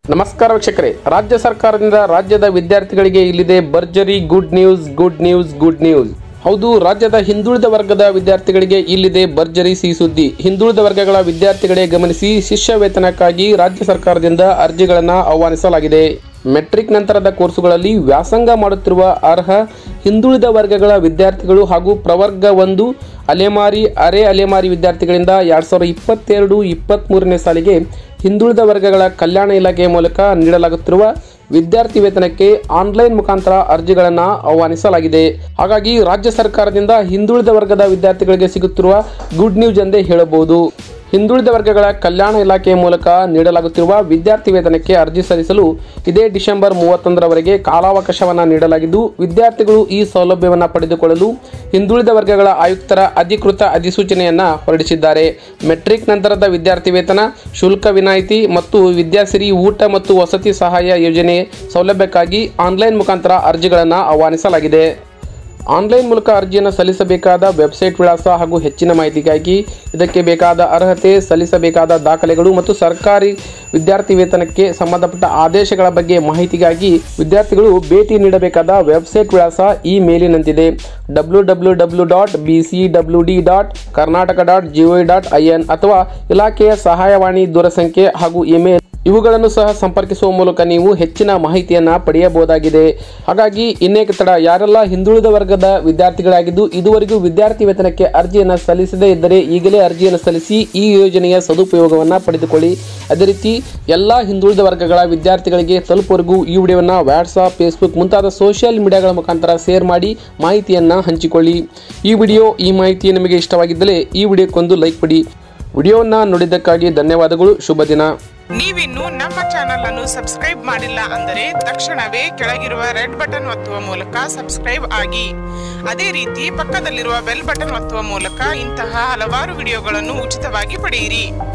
ನಮಸ್ಕಾರ ವೀಕ್ಷಕರೇ ರಾಜ್ಯ ಸರ್ಕಾರದಿಂದ ರಾಜ್ಯದ ವಿದ್ಯಾರ್ಥಿಗಳಿಗೆ ಇಲ್ಲಿದೆ ಭರ್ಜರಿ good news good news good news ಹೌದು ರಾಜ್ಯದ ಹಿಂದುಳಿದ ವರ್ಗದ ವಿದ್ಯಾರ್ಥಿಗಳಿಗೆ ಇಲ್ಲಿದೆ ಭರ್ಜರಿ ಸಿಹಿ ಸುದ್ದಿ ಹಿಂದುಳಿದ ವರ್ಗಗಳ ವಿದ್ಯಾರ್ಥಿಗಳೇ ಗಮನಿಸಿ ಶಿಷ್ಯ ವೇತನಕ್ಕಾಗಿ ರಾಜ್ಯ ಸರ್ಕಾರದಿಂದ ಅರ್ಜಿಗಳನ್ನು ಆಹ್ವಾನಿಸಲಾಗಿದೆ ಮೆಟ್ರಿಕ್ ನಂತರದ ಕೋರ್ಸುಗಳಲ್ಲಿ ವ್ಯಾಸಂಗ ಮಾಡುತ್ತಿರುವ ಅರ್ಹ ಹಿಂದುಳಿದ ವರ್ಗಗಳ ವಿದ್ಯಾರ್ಥಿಗಳು ಹಾಗೂ ಪ್ರವರ್ಗ ಒಂದು ಅಲೆಮಾರಿ ಅರೆ ಅಲೆಮಾರಿ ವಿದ್ಯಾರ್ಥಿಗಳಿಂದ ಎರಡ್ ಸಾವಿರದ ಇಪ್ಪತ್ತೆರಡು ಇಪ್ಪತ್ತ್ಮೂರನೇ ಸಾಲಿಗೆ ಹಿಂದುಳಿದ ವರ್ಗಗಳ ಕಲ್ಯಾಣ ಇಲಾಖೆಯ ಮೂಲಕ ನೀಡಲಾಗುತ್ತಿರುವ ವಿದ್ಯಾರ್ಥಿ ವೇತನಕ್ಕೆ ಆನ್ಲೈನ್ ಮುಖಾಂತರ ಅರ್ಜಿಗಳನ್ನು ಆಹ್ವಾನಿಸಲಾಗಿದೆ ಹಾಗಾಗಿ ರಾಜ್ಯ ಸರ್ಕಾರದಿಂದ ಹಿಂದುಳಿದ ವರ್ಗದ ವಿದ್ಯಾರ್ಥಿಗಳಿಗೆ ಸಿಗುತ್ತಿರುವ ಗುಡ್ ನ್ಯೂಸ್ ಎಂದೇ ಹೇಳಬಹುದು ಹಿಂದುಳಿದ ವರ್ಗಗಳ ಕಲ್ಯಾಣ ಇಲಾಖೆಯ ಮೂಲಕ ನೀಡಲಾಗುತ್ತಿರುವ ವಿದ್ಯಾರ್ಥಿ ವೇತನಕ್ಕೆ ಅರ್ಜಿ ಸಲ್ಲಿಸಲು ಇದೇ ಡಿಸೆಂಬರ್ ಮೂವತ್ತೊಂದರವರೆಗೆ ಕಾಲಾವಕಾಶವನ್ನು ನೀಡಲಾಗಿದ್ದು ವಿದ್ಯಾರ್ಥಿಗಳು ಈ ಸೌಲಭ್ಯವನ್ನು ಪಡೆದುಕೊಳ್ಳಲು ಹಿಂದುಳಿದ ವರ್ಗಗಳ ಆಯುಕ್ತರ ಅಧಿಕೃತ ಅಧಿಸೂಚನೆಯನ್ನ ಹೊರಡಿಸಿದ್ದಾರೆ ಮೆಟ್ರಿಕ್ ನಂತರದ ವಿದ್ಯಾರ್ಥಿ ವೇತನ ಶುಲ್ಕ ವಿನಾಯಿತಿ ಮತ್ತು ವಿದ್ಯಾಸಿರಿ ಊಟ ಮತ್ತು ವಸತಿ ಸಹಾಯ ಯೋಜನೆ ಸೌಲಭ್ಯಕ್ಕಾಗಿ ಆನ್ಲೈನ್ ಮುಖಾಂತರ ಅರ್ಜಿಗಳನ್ನು ಆಹ್ವಾನಿಸಲಾಗಿದೆ ಆನ್ಲೈನ್ ಮೂಲಕ ಅರ್ಜಿಯನ್ನು ಸಲ್ಲಿಸಬೇಕಾದ ವೆಬ್ಸೈಟ್ ವಿಳಾಸ ಹಾಗೂ ಹೆಚ್ಚಿನ ಮಾಹಿತಿಗಾಗಿ ಇದಕ್ಕೆ ಬೇಕಾದ ಅರ್ಹತೆ ಸಲ್ಲಿಸಬೇಕಾದ ದಾಖಲೆಗಳು ಮತ್ತು ಸರ್ಕಾರಿ ವಿದ್ಯಾರ್ಥಿ ವೇತನಕ್ಕೆ ಸಂಬಂಧಪಟ್ಟ ಆದೇಶಗಳ ಬಗ್ಗೆ ಮಾಹಿತಿಗಾಗಿ ವಿದ್ಯಾರ್ಥಿಗಳು ಭೇಟಿ ನೀಡಬೇಕಾದ ವೆಬ್ಸೈಟ್ ವಿಳಾಸ ಈ ಮೇಲಿನಂತಿದೆ W W W dot B C W D dot Karnataka dot G O dot I N ಅಥವಾ ಇಲಾಖೆಯ ಸಹಾಯವಾಣಿ ದೂರಸಂಖ್ಯೆ ಹಾಗೂ ಇಮೇಲ್ ಇವುಗಳನ್ನು ಸಹ ಸಂಪರ್ಕಿಸುವ ಮೂಲಕ ನೀವು ಹೆಚ್ಚಿನ ಮಾಹಿತಿಯನ್ನ ಪಡೆಯಬಹುದಾಗಿದೆ ಹಾಗಾಗಿ ಇನ್ನೇಕೆ ತಡ ಯಾರೆಲ್ಲ ಹಿಂದುಳಿದ ವರ್ಗದ ವಿದ್ಯಾರ್ಥಿಗಳಾಗಿದ್ದು ಇದುವರೆಗೂ ವಿದ್ಯಾರ್ಥಿ ವೇತನಕ್ಕೆ ಅರ್ಜಿಯನ್ನು ಸಲ್ಲಿಸದೇ ಇದ್ದರೆ ಈಗಲೇ ಅರ್ಜಿಯನ್ನು ಸಲ್ಲಿಸಿ ಈ ಯೋಜನೆಯ ಸದುಪಯೋಗವನ್ನು ಪಡೆದುಕೊಳ್ಳಿ ಅದೇ ರೀತಿ ಎಲ್ಲ ಹಿಂದುಳಿದ ವರ್ಗಗಳ ವಿದ್ಯಾರ್ಥಿಗಳಿಗೆ ತಲುಪುವರೆಗೂ ಈ ವಿಡಿಯೋವನ್ನು ವಾಟ್ಸಾಪ್ ಫೇಸ್ಬುಕ್ ಮುಂತಾದ ಸೋಷಿಯಲ್ ಮೀಡಿಯಾಗಳ ಮುಖಾಂತರ ಶೇರ್ ಮಾಡಿ ಮಾಹಿತಿಯನ್ನು ಹಂಚಿಕೊಳ್ಳಿ ಈ ವಿಡಿಯೋ ಈ ಮಾಹಿತಿ ನಿಮಗೆ ಇಷ್ಟವಾಗಿದ್ದರೆ ಈ ವಿಡಿಯೋಕ್ಕೊಂದು ಲೈಕ್ ಕೊಡಿ ವಿಡಿಯೋವನ್ನು ನೋಡಿದ್ದಕ್ಕಾಗಿ ಧನ್ಯವಾದಗಳು ಶುಭ ದಿನ ನೀವಿನ್ನು ನಮ್ಮ ಚಾನಲ್ ಅನ್ನು ಸಬ್ಸ್ಕ್ರೈಬ್ ಮಾಡಿಲ್ಲ ಅಂದರೆ ತಕ್ಷಣವೇ ಕೆಳಗಿರುವ ರೆಡ್ ಬಟನ್ ಒತ್ತುವ ಮೂಲಕ ಸಬ್ಸ್ಕ್ರೈಬ್ ಆಗಿ ಅದೇ ರೀತಿ ಪಕ್ಕದಲ್ಲಿರುವ ಬೆಲ್ ಬಟನ್ ಒತ್ತುವ ಮೂಲಕ ಇಂತಹ ಹಲವಾರು ವಿಡಿಯೋಗಳನ್ನು ಉಚಿತವಾಗಿ ಪಡೆಯಿರಿ